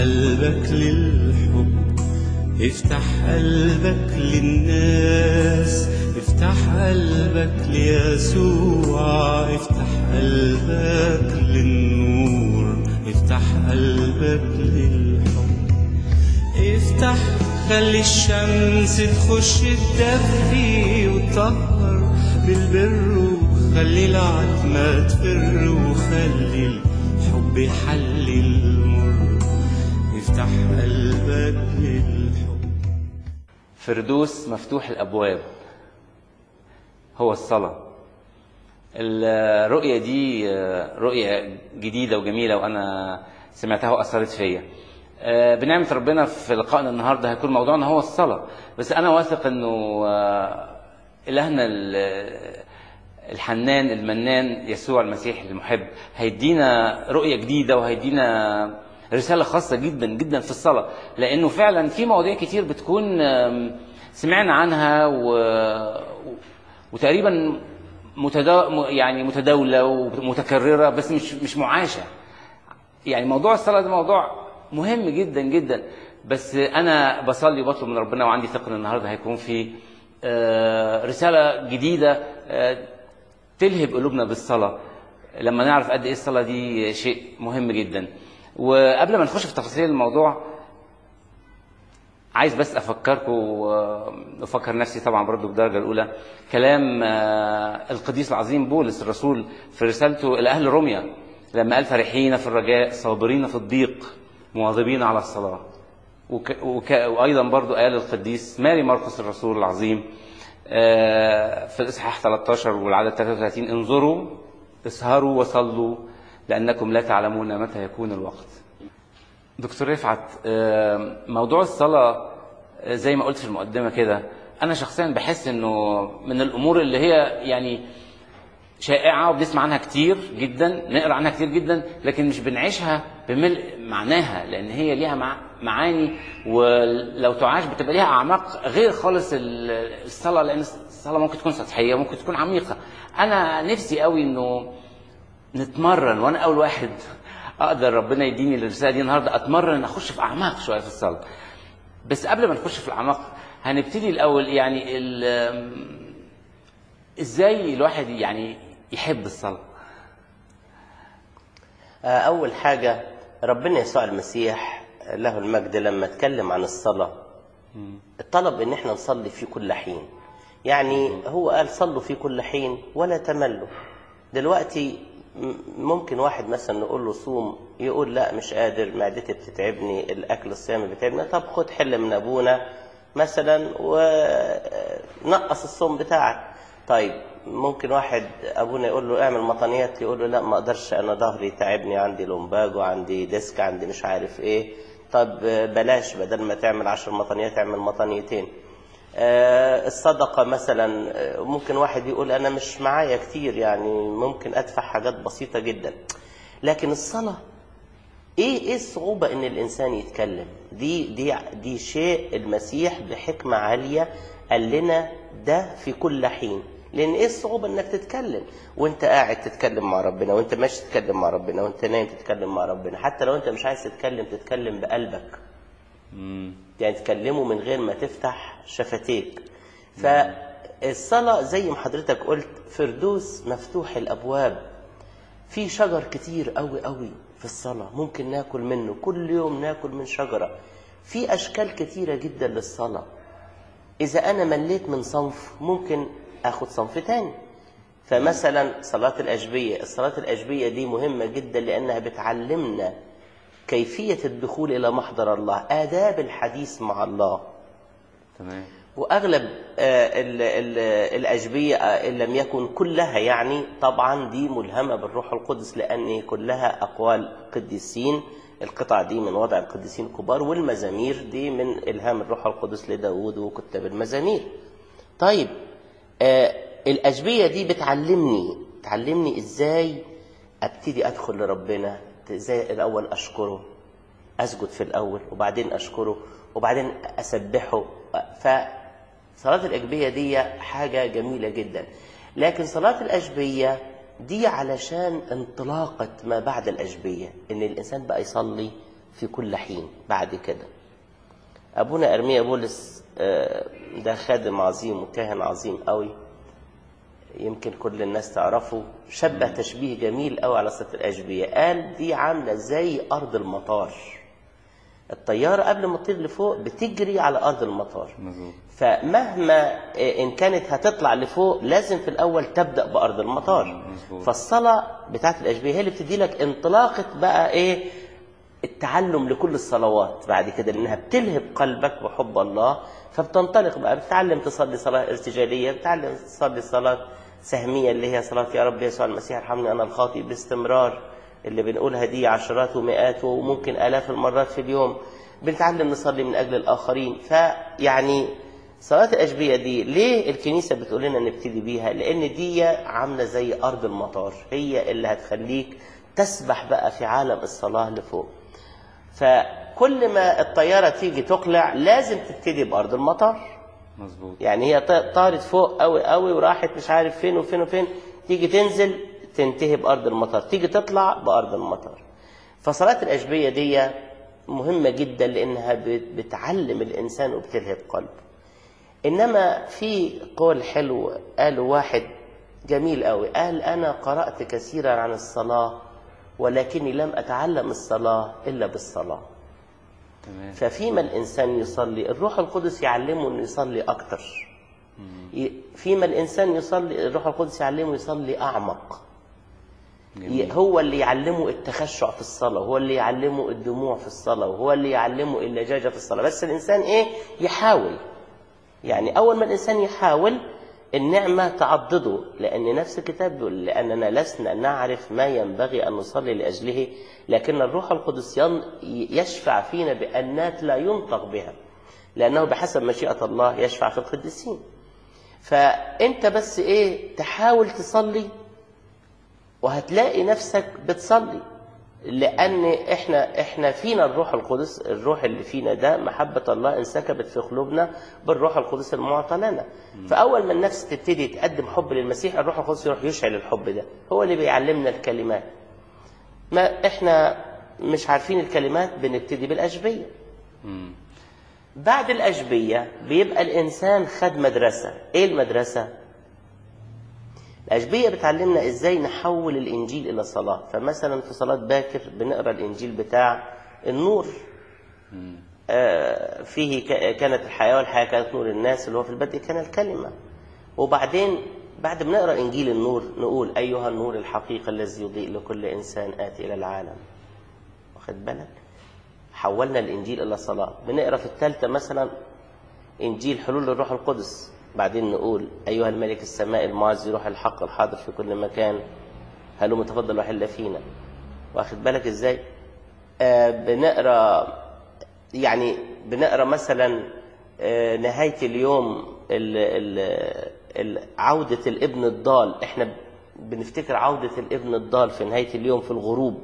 قلبك للحب افتح قلبك للناس افتح قلبك ليسوع افتح قلبك للنور افتح قلبك للحب افتح خلي الشمس تخش تدفي وتطهر بالبر وخلي العتمة تفر وخلي الحب يحلي المر افتح قلبك للحب فردوس مفتوح الابواب هو الصلاه الرؤيه دي آه، رؤيه جديده وجميله وانا سمعتها واثرت فيا آه، بنعمه ربنا في لقائنا النهارده هيكون موضوعنا هو الصلاه بس انا واثق انه آه، الهنا ال- الحنان المنان يسوع المسيح المحب هيدينا رؤيه جديده وهيدينا رساله خاصه جدا جدا في الصلاه لانه فعلا في مواضيع كتير بتكون آم، سمعنا عنها و... وتقريبا متدا... م- يعني متداوله ومتكرره بس مش مش معاشه يعني موضوع الصلاه ده موضوع مهم جدا جدا بس انا بصلي وبطلب من ربنا وعندي ثقه ان النهارده هيكون في آه، رساله جديده آه، تلهب قلوبنا بالصلاه لما نعرف قد ايه الصلاه دي شيء مهم جدا وقبل ما نخش في تفاصيل الموضوع عايز بس افكركم وافكر نفسي طبعا برضو بالدرجه الاولى كلام آه، القديس العظيم بولس الرسول في رسالته الى اهل روميا لما قال فرحين في الرجاء صابرين في الضيق مواظبين على الصلاه وك... وك... وايضا برضو قال القديس ماري مرقس الرسول العظيم آه، في الاصحاح 13 والعدد 33 انظروا اسهروا وصلوا لانكم لا تعلمون متى يكون الوقت دكتور رفعت آه، موضوع الصلاة آه، زي ما قلت في المقدمة كده أنا شخصيا بحس إنه من الأمور اللي هي يعني شائعة وبنسمع عنها كتير جدا نقرا عنها كتير جدا لكن مش بنعيشها بملء معناها لأن هي ليها مع- معاني ولو تعاش بتبقى ليها أعماق غير خالص ال- الصلاة لأن الصلاة ممكن تكون سطحية ممكن تكون عميقة أنا نفسي قوي إنه نتمرن وانا اول واحد اقدر ربنا يديني الرساله دي النهارده اتمرن اخش في اعماق شويه في الصلاه بس قبل ما نخش في الاعماق هنبتدي الاول يعني ال- ازاي الواحد يعني يحب الصلاه آه، أول حاجة ربنا يسوع المسيح له المجد لما اتكلم عن الصلاة طلب إن احنا نصلي في كل حين يعني هو قال صلوا في كل حين ولا تملوا دلوقتي م- ممكن واحد مثلا نقول له صوم يقول لا مش قادر معدتي بتتعبني الأكل الصيام بتتعبني طب خد حل من أبونا مثلا ونقص الصوم بتاعك طيب ممكن واحد ابونا يقول له اعمل مطنيات يقول له لا ما اقدرش انا ظهري تعبني عندي لومباجو عندي ديسك عندي مش عارف ايه طب بلاش بدل ما تعمل عشر مطنيات اعمل مطنيتين آه، الصدقة مثلا آه، ممكن واحد يقول أنا مش معايا كتير يعني ممكن أدفع حاجات بسيطة جدا لكن الصلاة ايه ايه الصعوبة ان الانسان يتكلم دي دي دي شيء المسيح بحكمة عالية قال لنا ده في كل حين لان ايه الصعوبة انك تتكلم وانت قاعد تتكلم مع ربنا وانت ماشي تتكلم مع ربنا وانت نايم تتكلم مع ربنا حتى لو انت مش عايز تتكلم تتكلم بقلبك يعني تكلمه من غير ما تفتح شفتيك فالصلاة زي ما حضرتك قلت فردوس مفتوح الابواب في شجر كتير قوي قوي في الصلاة ممكن ناكل منه كل يوم ناكل من شجرة في أشكال كتيرة جدا للصلاة إذا أنا مليت من صنف ممكن أخد صنف تاني فمثلا صلاة الأجبية الصلاة الأجبية دي مهمة جدا لأنها بتعلمنا كيفية الدخول إلى محضر الله آداب الحديث مع الله تمام واغلب آه، ال- ال- الاجبيه آه، ان لم يكن كلها يعني طبعا دي ملهمه بالروح القدس لان كلها اقوال قديسين القطع دي من وضع القديسين الكبار والمزامير دي من الهام الروح القدس لداود وكتاب المزامير طيب آه الاجبيه دي بتعلمني تعلمني ازاي ابتدي ادخل لربنا ازاي الاول اشكره اسجد في الاول وبعدين اشكره وبعدين اسبحه فصلاه الاجبيه دي حاجه جميله جدا لكن صلاه الاجبيه دي علشان انطلاقه ما بعد الاجبيه ان الانسان بقى يصلي في كل حين بعد كده ابونا ارميا بولس آه، ده خادم عظيم وكاهن عظيم قوي يمكن كل الناس تعرفه شبه تشبيه جميل قوي على صفة الأشبية قال دي عاملة زي أرض المطار الطيارة قبل ما تطير لفوق بتجري على أرض المطار مظبوط فمهما آه، إن كانت هتطلع لفوق لازم في الأول تبدأ بأرض المطار مظبوط. فالصلاة بتاعت الأشبية هي اللي بتدي لك انطلاقة بقى إيه التعلم لكل الصلوات بعد كده لأنها بتلهب قلبك بحب الله فبتنطلق بقى بتتعلم تصلي صلاة ارتجالية بتتعلم تصلي صلاة سهمية اللي هي صلاة يا رب يسوع المسيح ارحمني أنا الخاطئ باستمرار اللي بنقولها دي عشرات ومئات وممكن آلاف المرات في اليوم بنتعلم نصلي من أجل الآخرين فيعني صلاة الأشبية دي ليه الكنيسة بتقول لنا نبتدي بيها؟ لأن دي عاملة زي أرض المطار هي اللي هتخليك تسبح بقى في عالم الصلاة لفوق. فكل ما الطيارة تيجي تقلع لازم تبتدي بأرض المطار. مظبوط يعني هي ط- طارت فوق قوي قوي وراحت مش عارف فين وفين وفين تيجي تنزل تنتهي بأرض المطار، تيجي تطلع بأرض المطار. فصلاة الأشبية دي مهمة جدا لأنها بت- بتعلم الإنسان وبتلهب قلبه. انما في قول حلو قاله واحد جميل قوي قال انا قرات كثيرا عن الصلاه ولكني لم اتعلم الصلاه الا بالصلاه تمام ففيما الانسان يصلي الروح القدس يعلمه انه يصلي اكتر ي- فيما الانسان يصلي الروح القدس يعلمه يصلي اعمق ي- جميل هو اللي يعلمه التخشع في الصلاة هو اللي يعلمه الدموع في الصلاة وهو اللي يعلمه اللجاجة في الصلاة بس الإنسان إيه يحاول يعني أول ما الإنسان يحاول النعمة تعضده لأن نفس الكتاب بيقول لأننا لسنا نعرف ما ينبغي أن نصلي لأجله لكن الروح القدس ين- يشفع فينا بأنات لا ينطق بها لأنه بحسب مشيئة الله يشفع في القديسين فأنت بس إيه تحاول تصلي وهتلاقي نفسك بتصلي لان احنا احنا فينا الروح القدس الروح اللي فينا ده محبه الله انسكبت في قلوبنا بالروح القدس المعطى لنا فاول ما النفس تبتدي تقدم حب للمسيح الروح القدس يروح يشعل الحب ده هو اللي بيعلمنا الكلمات ما احنا مش عارفين الكلمات بنبتدي بالاشبيه مم. بعد الأشبية بيبقى الإنسان خد مدرسة إيه المدرسة؟ الأشبية بتعلمنا إزاي نحول الإنجيل إلى صلاة فمثلا في صلاة باكر بنقرأ الإنجيل بتاع النور آه، فيه ك- كانت الحياة والحياة كانت نور الناس اللي هو في البدء كان الكلمة وبعدين بعد ما نقرأ إنجيل النور نقول أيها النور الحقيقي الذي يضيء لكل إنسان آتي إلى العالم واخد بالك حولنا الإنجيل إلى صلاة بنقرأ في الثالثة مثلا إنجيل حلول الروح القدس بعدين نقول أيها الملك السماء المعز روح الحق الحاضر في كل مكان هلم تفضل وحل فينا واخد بالك إزاي آه بنقرأ يعني بنقرأ مثلا آه نهاية اليوم ال ال ال عودة الابن الضال احنا بنفتكر عودة الابن الضال في نهاية اليوم في الغروب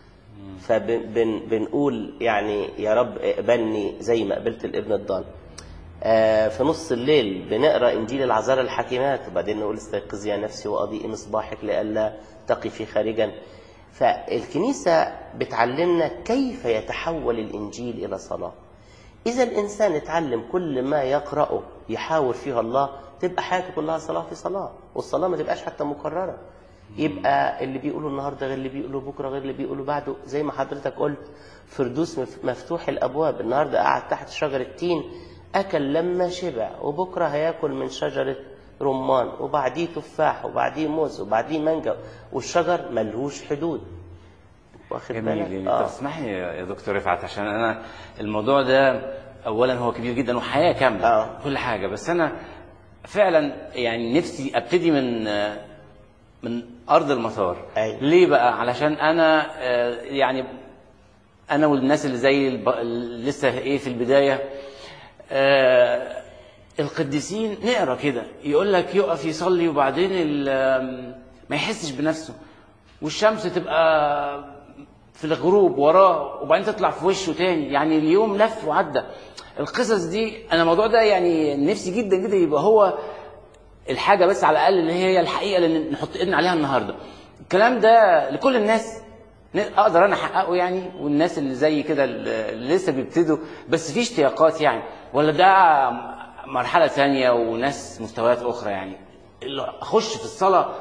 فبنقول يعني يا رب اقبلني زي ما قبلت الابن الضال آه، في نص الليل بنقرا انجيل العذارى الحكيمات وبعدين نقول استيقظي يا نفسي واضيئي مصباحك لئلا تقفي خارجا فالكنيسه بتعلمنا كيف يتحول الانجيل الى صلاه اذا الانسان اتعلم كل ما يقراه يحاور فيها الله تبقى حياته كلها صلاه في صلاه والصلاه ما تبقاش حتى مكرره يبقى اللي بيقولوا النهارده غير اللي بيقولوا بكره غير اللي بيقولوا بعده زي ما حضرتك قلت فردوس مف- مفتوح الابواب النهارده قاعد تحت شجره تين اكل لما شبع وبكره هياكل من شجره رمان وبعديه تفاح وبعديه موز وبعديه مانجا والشجر ملهوش حدود واخد جميل بالك جميل طب آه. اسمح لي يا دكتور رفعت عشان انا الموضوع ده اولا هو كبير جدا وحياه كامله آه. كل حاجه بس انا فعلا يعني نفسي ابتدي من من ارض المطار أيوة. ليه بقى علشان انا آه، يعني انا والناس اللي زي الب... اللي لسه ايه في البدايه آه، القديسين نقرا كده يقول لك يقف يصلي وبعدين ال- ما يحسش بنفسه والشمس تبقى في الغروب وراه وبعدين تطلع في وشه تاني يعني اليوم لف وعدى القصص دي انا الموضوع ده يعني نفسي جدا جدا يبقى هو الحاجه بس على الاقل اللي هي الحقيقه اللي نحط ايدنا عليها النهارده الكلام ده لكل الناس ن- اقدر انا احققه يعني والناس اللي زي كده اللي لسه بيبتدوا بس في اشتياقات يعني ولا ده مرحله ثانيه وناس مستويات اخرى يعني اللي اخش في الصلاه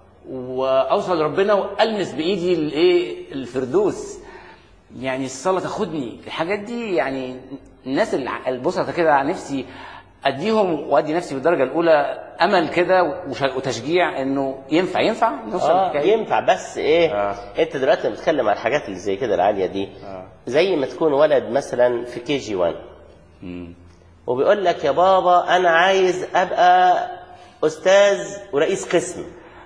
واوصل لربنا والمس بايدي الايه الفردوس يعني الصلاه تاخدني الحاجات دي يعني الناس الع- البسطة كده نفسي اديهم وادي نفسي بالدرجه الاولى امل كده وش- وتشجيع انه ينفع ينفع نوصل اه للحكاية دي؟ ينفع بس ايه آه. انت دلوقتي بتتكلم على الحاجات اللي زي كده العاليه دي آه. زي ما تكون ولد مثلا في كي جي 1 مم. وبيقول لك يا بابا انا عايز ابقى استاذ ورئيس قسم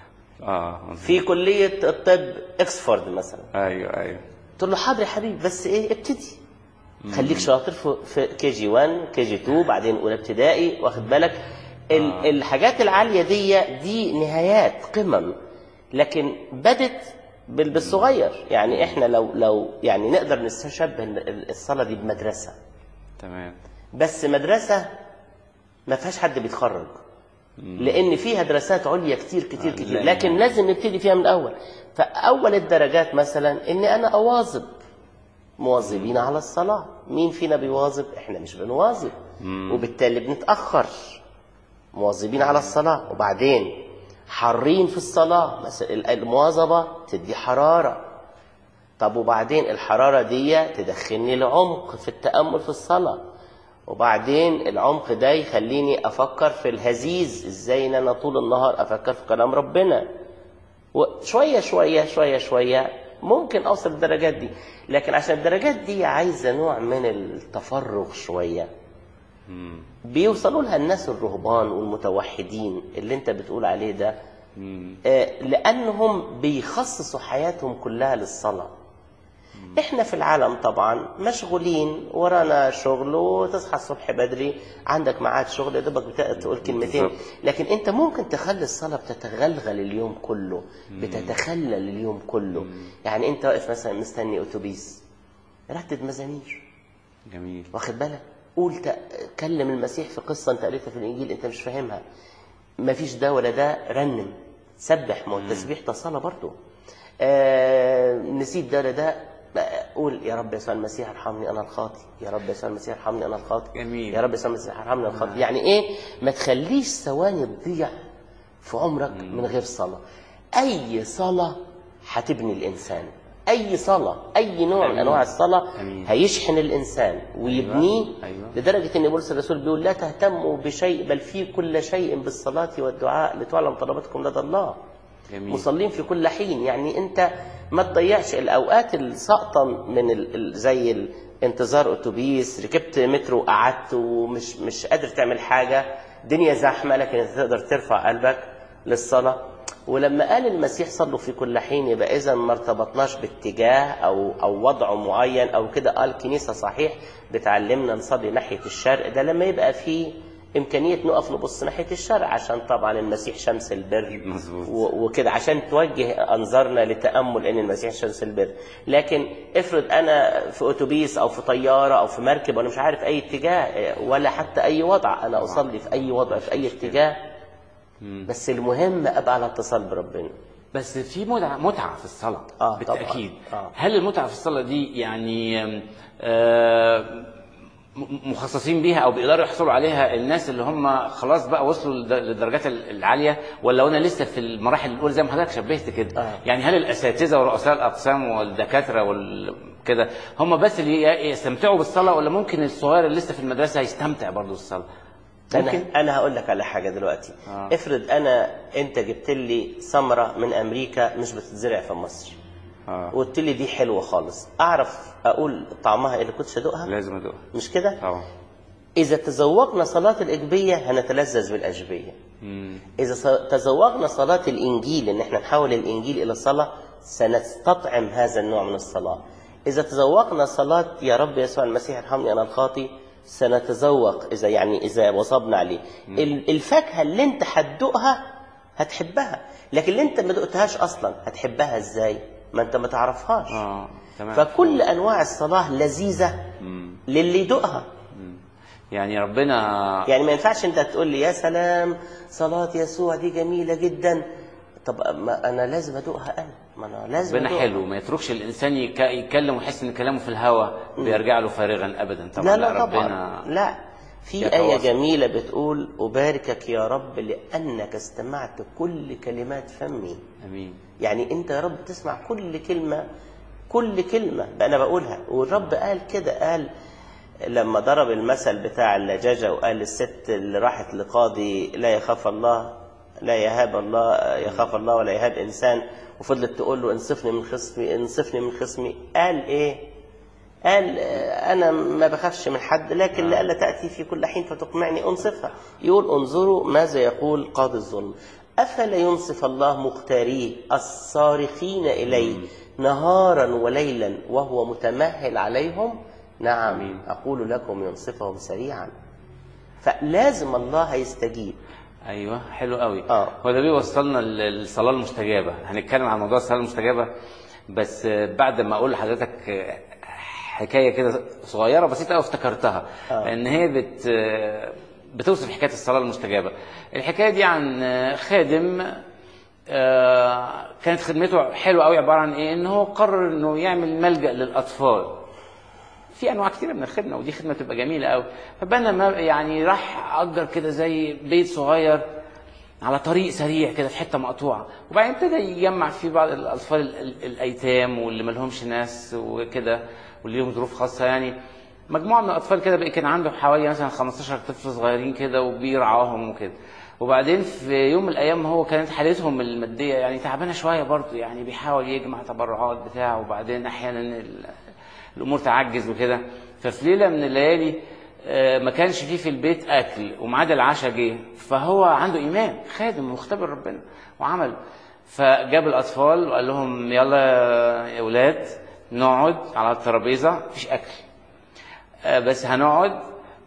اه في كليه الطب اكسفورد مثلا ايوه ايوه تقول له حاضر يا حبيبي بس ايه ابتدي خليك شاطر في- في كي جي 1 كي جي 2 بعدين اولى ابتدائي واخد بالك ال- آه. الحاجات العاليه دي دي نهايات قمم لكن بدت بال- بالصغير يعني احنا لو لو يعني نقدر نستشبه ال- الصلاه دي بمدرسه تمام بس مدرسه ما فيهاش حد بيتخرج لان فيها دراسات عليا كتير كتير آه، كتير لا لكن يعني. لازم نبتدي فيها من الاول فاول الدرجات مثلا ان انا اواظب مواظبين على الصلاه مين فينا بيواظب احنا مش بنواظب وبالتالي بنتاخر مواظبين على الصلاه وبعدين حارين في الصلاه مثلا المواظبه تدي حراره طب وبعدين الحرارة دي تدخلني لعمق في التأمل في الصلاة وبعدين العمق ده يخليني أفكر في الهزيز إزاي إن أنا طول النهار أفكر في كلام ربنا وشوية شوية شوية شوية ممكن أوصل الدرجات دي لكن عشان الدرجات دي عايزة نوع من التفرغ شوية مم. بيوصلوا لها الناس الرهبان والمتوحدين اللي انت بتقول عليه ده مم. آه، لأنهم بيخصصوا حياتهم كلها للصلاة احنا في العالم طبعا مشغولين ورانا شغل وتصحى الصبح بدري عندك ميعاد شغل يا دوبك بت- تقول كلمتين بالظبط. لكن انت ممكن تخلي الصلاة بتتغلغل اليوم كله بتتخلل اليوم كله يعني انت واقف مثلا مستني اتوبيس رتب مزامير جميل واخد بالك قول ت- كلم المسيح في قصة انت قريتها في الانجيل انت مش فاهمها مفيش ده ولا ده رنم سبح ما هو التسبيح ده صلاة برضه آه نسيت ده ولا ده بقى قول يا رب يسوع المسيح ارحمني انا الخاطي يا رب يسوع المسيح ارحمني انا الخاطي جميل. يا رب يسوع المسيح ارحمني انا الخاطي يعني ايه ما تخليش ثواني تضيع في عمرك من غير صلاة اي صلاة هتبني الانسان اي صلاة اي نوع من أمين. انواع الصلاة أمين. هيشحن الانسان ويبنيه أيوة. لدرجة ان بولس الرسول بيقول لا تهتموا بشيء بل في كل شيء بالصلاة والدعاء لتعلم طلباتكم لدى الله جميل مصلين في كل حين يعني انت ما تضيعش الاوقات الساقطه من ال... ال- زي الانتظار اتوبيس ركبت مترو قعدت ومش مش قادر تعمل حاجه دنيا زحمه لكن انت تقدر ترفع قلبك للصلاه ولما قال المسيح صلوا في كل حين يبقى اذا ما ارتبطناش باتجاه او او وضع معين او كده قال الكنيسه صحيح بتعلمنا نصلي ناحيه الشرق ده لما يبقى في امكانيه نقف نبص ناحيه الشرق عشان طبعا المسيح شمس البر مظبوط. و- وكده عشان توجه انظارنا لتامل ان المسيح شمس البر لكن افرض انا في اتوبيس او في طياره او في مركب وانا مش عارف اي اتجاه ولا حتى اي وضع انا اصلي في اي وضع في اي اتجاه بس المهم ابقى على اتصال بربنا بس في متعة متعة في الصلاة آه، بالتأكيد طبعاً. آه. هل المتعة في الصلاة دي يعني آم، آه، م- مخصصين بيها او بيقدروا يحصلوا عليها الناس اللي هم خلاص بقى وصلوا لد- للدرجات ال- العاليه ولا وانا لسه في المراحل الاولى زي ما حضرتك شبهت كده آه. يعني هل الاساتذه ورؤساء الاقسام والدكاتره وكده هم بس اللي ي- يستمتعوا بالصلاه ولا ممكن الصغير اللي لسه في المدرسه يستمتع برضه بالصلاه ممكن انا انا هقول لك على حاجه دلوقتي آه. افرض انا انت جبت لي ثمره من امريكا مش بتتزرع في مصر اه وقلت لي دي حلوه خالص اعرف اقول طعمها ايه اللي كنتش ادوقها لازم ادوق مش كده طبعا اذا تذوقنا صلاه الاجبيه هنتلذذ بالاجبيه مم. إذا ص- تذوقنا صلاة الإنجيل إن إحنا نحول الإنجيل إلى صلاة سنستطعم هذا النوع من الصلاة. إذا تذوقنا صلاة يا رب يسوع المسيح ارحمني أنا الخاطي سنتذوق إذا يعني إذا وصبنا عليه. ال- الفاكهة اللي أنت هتدوقها هتحبها، لكن اللي أنت ما دقتهاش أصلا هتحبها إزاي؟ ما أنت ما تعرفهاش. اه تمام فكل أنواع الصلاة لذيذة مم. للي يدوقها. مم. يعني ربنا يعني ما ينفعش انت تقول لي يا سلام صلاة يسوع دي جميلة جدا طب ما انا لازم ادوقها انا ما انا لازم ربنا أدوقها. حلو ما يتركش الانسان يك- يتكلم ويحس ان كلامه في الهوا بيرجع له فارغا ابدا طبعا لا لا ربنا طبعا لا في يتواصل. آية جميلة بتقول أباركك يا رب لأنك استمعت كل كلمات فمي امين يعني أنت يا رب تسمع كل كلمة كل كلمة بقى أنا بقولها والرب قال كده قال لما ضرب المثل بتاع اللجاجة وقال للست اللي راحت لقاضي لا يخاف الله لا يهاب الله يخاف الله ولا يهاب إنسان وفضلت تقول له انصفني من خصمي انصفني من خصمي قال إيه قال آه، أنا ما بخافش من حد لكن لألا تأتي في كل حين فتقمعني أنصفها يقول انظروا ماذا يقول قاضي الظلم أفلا ينصف الله مختاريه الصارخين إليه نهارا وليلا وهو متمهل عليهم نعم أقول لكم ينصفهم سريعا فلازم الله هيستجيب ايوه حلو قوي آه. هو ده بيوصلنا للصلاه المستجابه هنتكلم عن موضوع الصلاه المستجابه بس آه، بعد ما اقول لحضرتك آه، حكايه كده صغيره بسيطه قوي افتكرتها آه. ان هي بت آه، بتوصف حكايه الصلاه المستجابه الحكايه دي عن آه، خادم آه، كانت خدمته حلوه قوي عباره عن ايه ان هو قرر انه يعمل ملجا للاطفال في انواع كتيره من الخدمه ودي خدمه بتبقى جميله قوي فبنى ما يعني راح اجر كده زي بيت صغير على طريق سريع كده في حته مقطوعه وبعدين ابتدى يجمع فيه بعض الاطفال ال- ال- الايتام واللي ما لهمش ناس وكده واللي لهم ظروف خاصه يعني مجموعه من الاطفال كده بقى كان عنده حوالي مثلا 15 طفل صغيرين كده وبيرعاهم وكده وبعدين في يوم من الايام هو كانت حالتهم الماديه يعني تعبانه شويه برضه يعني بيحاول يجمع تبرعات بتاعه وبعدين احيانا ال- الامور تعجز وكده ففي ليله من الليالي آه، ما كانش فيه في البيت اكل وميعاد العشاء جه فهو عنده ايمان خادم مختبر ربنا وعمل فجاب الاطفال وقال لهم يلا يا اولاد نقعد على الترابيزه مفيش اكل آه، بس هنقعد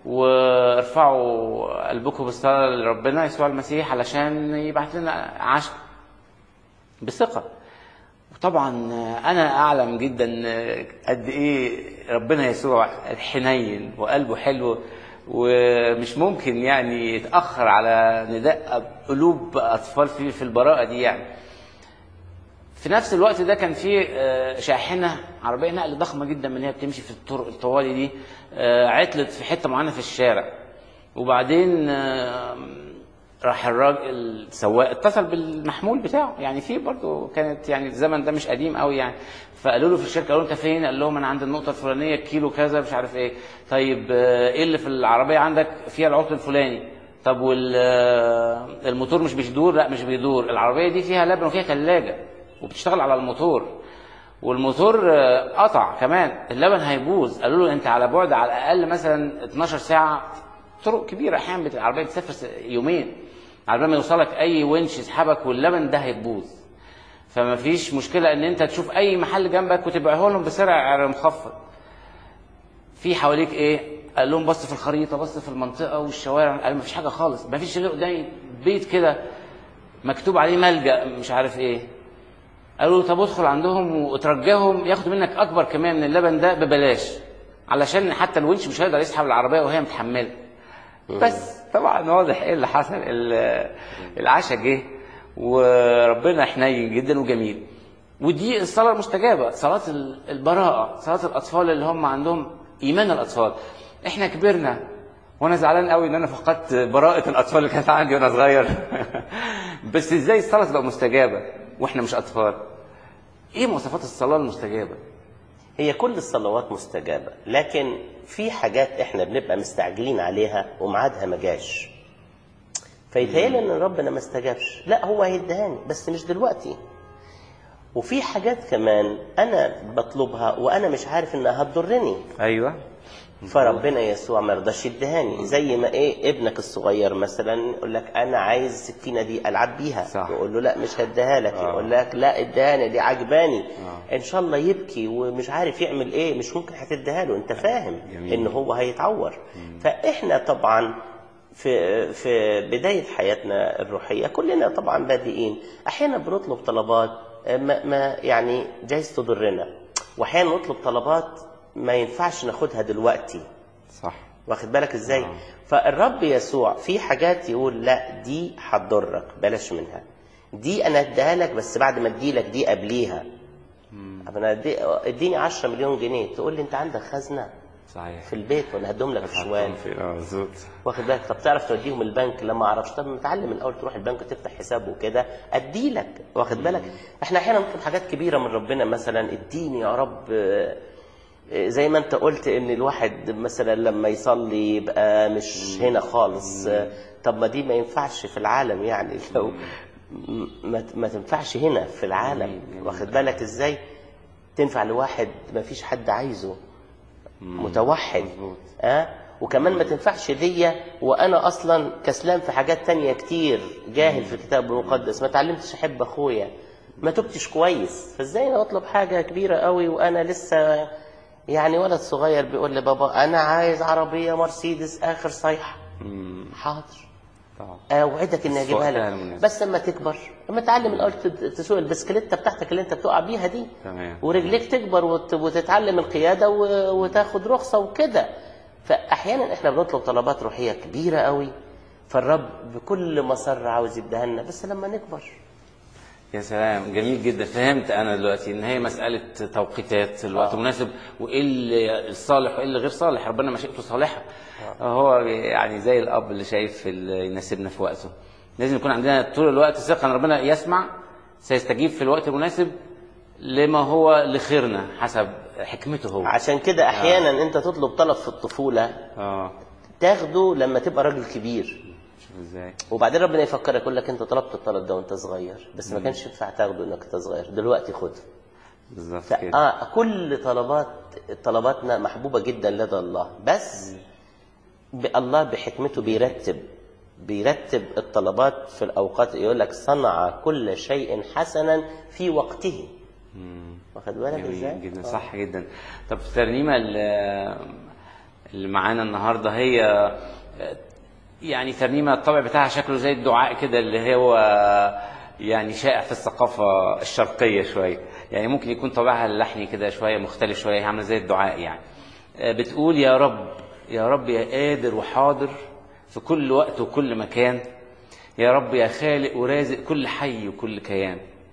وارفعوا قلبكم بالصلاه لربنا يسوع المسيح علشان يبعت لنا عشاء بثقه طبعا انا اعلم جدا قد ايه ربنا يسوع حنين وقلبه حلو ومش ممكن يعني يتاخر على نداء قلوب اطفال في في البراءه دي يعني في نفس الوقت ده كان في آه، شاحنه عربيه نقل ضخمه جدا من اللي هي بتمشي في الطرق الطوالي دي آه، عطلت في حته معينه في الشارع وبعدين آه، راح الراجل السواق اتصل بالمحمول بتاعه يعني في برضه كانت يعني الزمن ده مش قديم قوي يعني فقالوا له في الشركه قالوا له انت فين؟ قال لهم انا عند النقطه الفلانيه كيلو كذا مش عارف ايه طيب آه، ايه اللي في العربيه عندك فيها العطل الفلاني طب والموتور مش بيدور لا مش بيدور العربيه دي فيها لبن وفيها ثلاجه وبتشتغل على الموتور والموتور آه، قطع كمان اللبن هيبوظ قالوا له انت على بعد على الاقل مثلا 12 ساعه طرق كبيره احيانا بت- العربيه بتسافر س- يومين على بال ما يوصلك اي ونش يسحبك واللبن ده هيبوظ فما فيش مشكله ان انت تشوف اي محل جنبك وتبيعه لهم بسعر مخفض في حواليك ايه قال لهم بص في الخريطه بص في المنطقه والشوارع قال ما فيش حاجه خالص ما فيش غير قدامي بيت كده مكتوب عليه ملجا مش عارف ايه قالوا له طب ادخل عندهم وترجاهم ياخدوا منك اكبر كميه من اللبن ده ببلاش علشان حتى الونش مش هيقدر يسحب العربيه وهي متحمله بس طبعا واضح ايه اللي حصل ال- العشاء جه وربنا حنين جدا وجميل ودي الصلاه المستجابه صلاه ال- البراءه صلاه الاطفال اللي هم عندهم ايمان الاطفال احنا كبرنا وانا زعلان قوي ان انا فقدت براءه الاطفال اللي كانت عندي وانا صغير بس ازاي الصلاه تبقى مستجابه واحنا مش اطفال ايه مواصفات الصلاه المستجابه هي كل الصلوات مستجابة لكن في حاجات احنا بنبقى مستعجلين عليها وميعادها ما جاش فيتهيألي ان ربنا ما استجابش لا هو هيدهاني بس مش دلوقتي وفي حاجات كمان انا بطلبها وانا مش عارف انها هتضرني ايوه فربنا يسوع ما رضاش يدهاني زي ما ايه ابنك الصغير مثلا يقول لك انا عايز السكينه دي العب بيها صح. يقول له لا مش هديها لك آه. يقول لك لا ادهاني دي عجباني آه. ان شاء الله يبكي ومش عارف يعمل ايه مش ممكن هتديها له انت فاهم جميل. ان هو هيتعور فاحنا طبعا في في بدايه حياتنا الروحيه كلنا طبعا بادئين احيانا بنطلب طلبات ما, ما يعني جايز تضرنا واحيانا نطلب طلبات ما ينفعش ناخدها دلوقتي صح واخد بالك ازاي آه. فالرب يسوع في حاجات يقول لا دي هتضرك بلاش منها دي انا اديها لك بس بعد ما اديلك دي قبليها طب انا أدي- اديني 10 مليون جنيه تقول لي انت عندك خزنه صحيح في البيت وانا هدوم لك في شوال في اه مظبوط واخد بالك طب تعرف توديهم البنك لما اعرفش طب متعلم الاول تروح البنك تفتح حساب وكده ادي لك واخد بالك احنا احيانا نطلب حاجات كبيره من ربنا مثلا اديني يا رب آه، آه، زي ما انت قلت ان الواحد مثلا لما يصلي يبقى مش هنا خالص آه، طب ما دي ما ينفعش في العالم يعني لو م- ما ما تنفعش هنا في العالم واخد بالك ازاي تنفع لواحد ما فيش حد عايزه متوحد مظبوط. اه وكمان ما تنفعش دي وانا اصلا كسلان في حاجات تانية كتير جاهل في الكتاب المقدس ما اتعلمتش احب اخويا ما تبتش كويس فازاي انا اطلب حاجه كبيره قوي وانا لسه يعني ولد صغير بيقول لي بابا انا عايز عربيه مرسيدس اخر صيحه حاضر طبعا اوعدك اني بس اجيبها وقتها لك المناسب. بس لما تكبر لما تعلم الاول تد- تسوق البسكليته بتاعتك اللي انت بتقع بيها دي تمام. ورجليك تكبر وت- وتتعلم القياده و- وتاخد رخصه وكده فاحيانا احنا بنطلب طلبات روحيه كبيره قوي فالرب بكل مسر عاوز يديها لنا بس لما نكبر يا سلام جميل جدا فهمت انا دلوقتي ان هي مساله توقيتات الوقت آه. المناسب وايه اللي الصالح وايه اللي غير صالح ربنا مشيئته صالحه هو يعني زي الاب اللي شايف اللي يناسبنا في وقته لازم يكون عندنا طول الوقت ثقه ان ربنا يسمع سيستجيب في الوقت المناسب لما هو لخيرنا حسب حكمته هو عشان كده احيانا انت تطلب طلب في الطفوله اه تاخده لما تبقى راجل كبير شوف ازاي وبعدين ربنا يفكرك يقول لك انت طلبت الطلب ده وانت صغير بس ما كانش ينفع تاخده انك انت صغير دلوقتي خده بالظبط كده اه كل طلبات طلباتنا محبوبه جدا لدى الله بس ب- الله بحكمته بيرتب بيرتب الطلبات في الاوقات يقول لك صنع كل شيء حسنا في وقته واخد بالك ازاي؟ جميل جدا آه. صح جدا طب الترنيمه اللي اللي معانا النهارده هي يعني ترنيمه الطبع بتاعها شكله زي الدعاء كده اللي هو يعني شائع في الثقافه الشرقيه شويه يعني ممكن يكون طابعها اللحني كده شويه مختلف شويه هي عامله زي الدعاء يعني بتقول يا رب يا رب يا قادر وحاضر في كل وقت وكل مكان يا رب يا خالق ورازق كل حي وكل كيان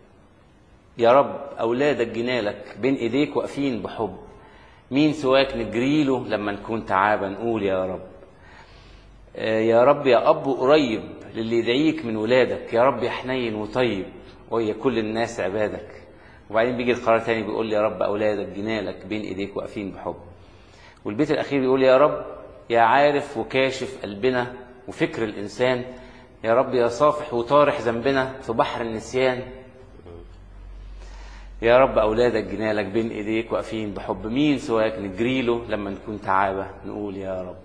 يا رب أولادك جنالك بين إيديك واقفين بحب مين سواك نجريله لما نكون تعابا نقول يا رب آه، يا رب يا أب قريب للي يدعيك من ولادك يا رب يا حنين وطيب ويا كل الناس عبادك وبعدين بيجي القرار تاني بيقول يا رب أولادك جنالك بين إيديك واقفين بحب والبيت الأخير بيقول يا رب يا عارف وكاشف قلبنا وفكر الإنسان يا رب يا صافح وطارح ذنبنا في بحر النسيان يا رب أولادك جنالك بين إيديك واقفين بحب مين سواك نجريله لما نكون تعابة نقول يا رب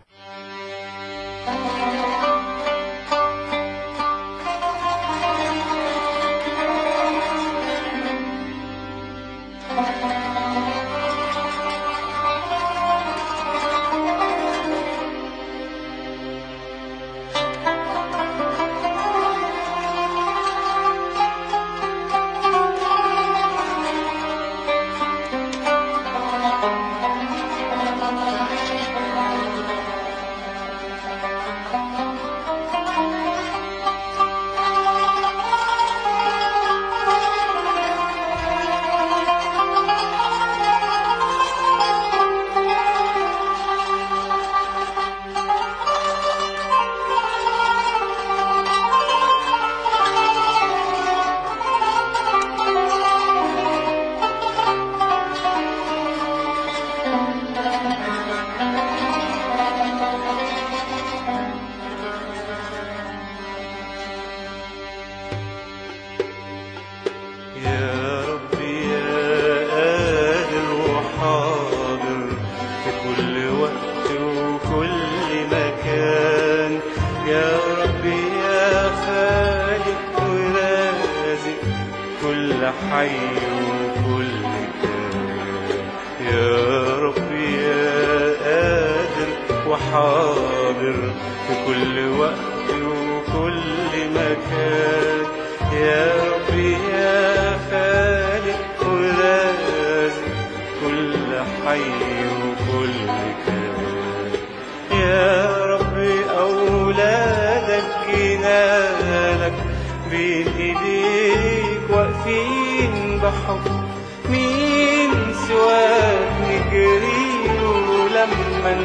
يا ربي يا قادر وحاضر في كل وقت وكل مكان يا ربي يا خالق ورازق كل حي وكل كان يا ربي يا قادر وحاضر في كل وقت وكل مكان يا ربي يا خالق ورازق كل حي وكل كان يا ربي أولادك جنالك بين إيديك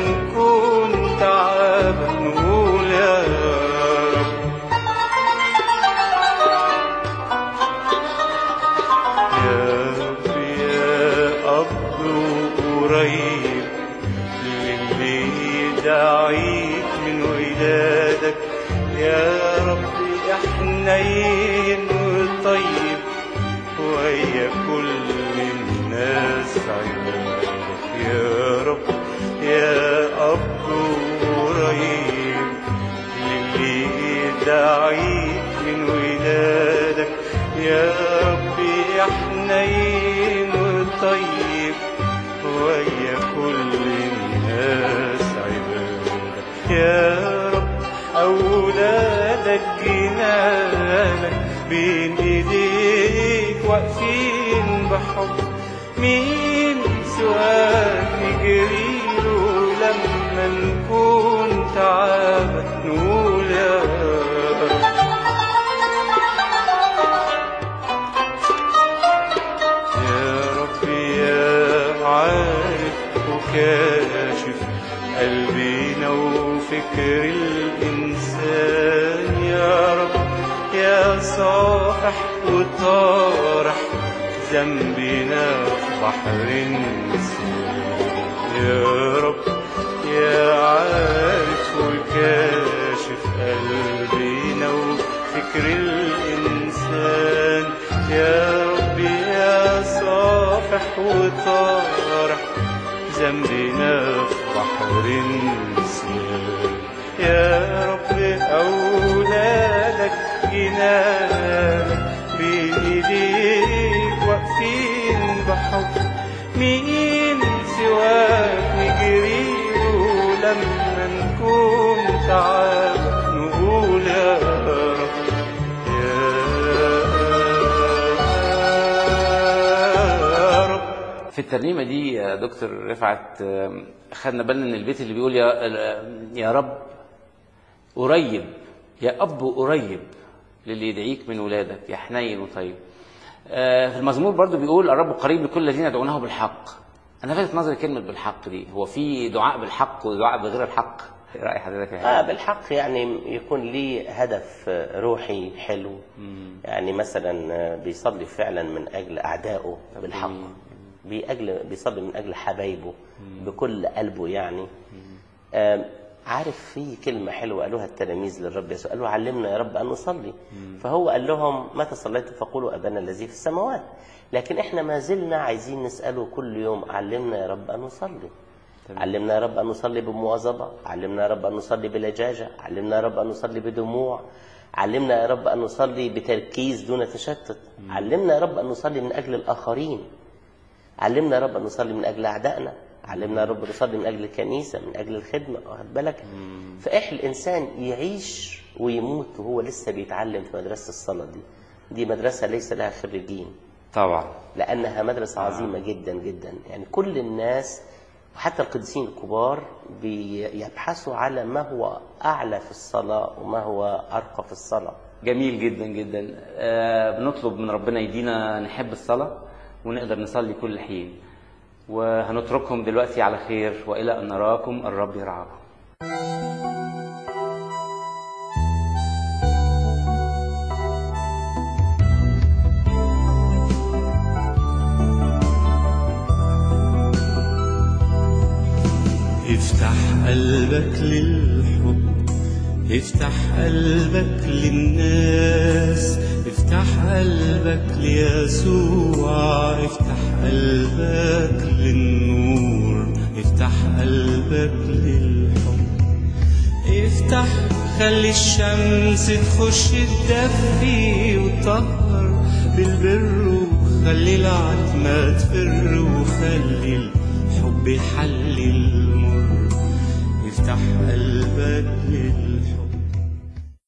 نكون تعبان نقول يا رب يا رب يا أب وقريب للي يدعيك من ولادك يا رب يا حنين وطيب ويا كل الناس عبادك يا رب يا أب قريب للي يدعيك من ولادك يا رب يا حنين وطيب ويا كل الناس عبادك يا رب أولادك جنانك بين إيديك واقفين بحب مين سواك نجريله لما نكون تعبان نقول يا رب يا رب يا عارف وكاشف قلبينا وفكر الإنسان يا رب يا صافح وطارح ذنبنا في بحر النسيان يا رب يا عارف وكاشف قلبينا وفكر الإنسان يا رب يا صافح وطارح ذنبنا في بحر النسيان يا رب أولادك جنانك بين إيديك واقفين بحب مين سواك نجريله لما نكون تعب نقول يا رب يا رب في الترنيمه دي يا دكتور رفعت آم، خدنا بالنا ان البيت اللي بيقول يا يا رب قريب يا اب قريب للي يدعيك من ولادك يا حنين وطيب آه، في المزمور برضو بيقول الرب قريب لكل الذين يدعونه بالحق انا فاتت نظري كلمه بالحق دي هو في دعاء بالحق ودعاء بغير الحق ايه راي حضرتك يا آه حبيبي؟ بالحق يعني يكون ليه هدف روحي حلو يعني مثلا آه، بيصلي فعلا من أجل أعدائه بالحق بأجل بيصلي من أجل حبايبه بكل قلبه يعني آم، عارف في كلمة حلوة قالوها التلاميذ للرب يسوع قالوا علمنا يا رب أن نصلي فهو قال لهم متى صليتم فقولوا أبانا الذي في السماوات لكن احنا ما زلنا عايزين نسأله كل يوم علمنا يا رب أن نصلي علمنا يا رب أن نصلي بمواظبة علمنا يا رب أن نصلي بلجاجة علمنا يا رب أن نصلي بدموع علمنا يا رب أن نصلي بتركيز دون تشتت علمنا يا رب أن نصلي من أجل الآخرين علمنا يا رب أن نصلي من أجل أعدائنا علمنا يا رب نصلي من أجل الكنيسة من أجل الخدمة واخد بالك فإح الإنسان يعيش ويموت وهو لسه بيتعلم في مدرسة الصلاة دي دي مدرسة ليس لها خريجين طبعا لأنها مدرسة عظيمة جدا جدا يعني كل الناس وحتى القديسين الكبار بيبحثوا على ما هو أعلى في الصلاة وما هو أرقى في الصلاة جميل جدا جدا آه بنطلب من ربنا يدينا نحب الصلاة ونقدر نصلي كل حين وهنترككم دلوقتي على خير وإلى أن نراكم الرب يرعاكم افتح قلبك للحب افتح قلبك للناس افتح قلبك ليسوع افتح قلبك للنور افتح قلبك للحب افتح خلي الشمس تخش تدفي وتطهر بالبر وخلي العتمة تفر وخلي الحب يحلي المر افتح قلبك لله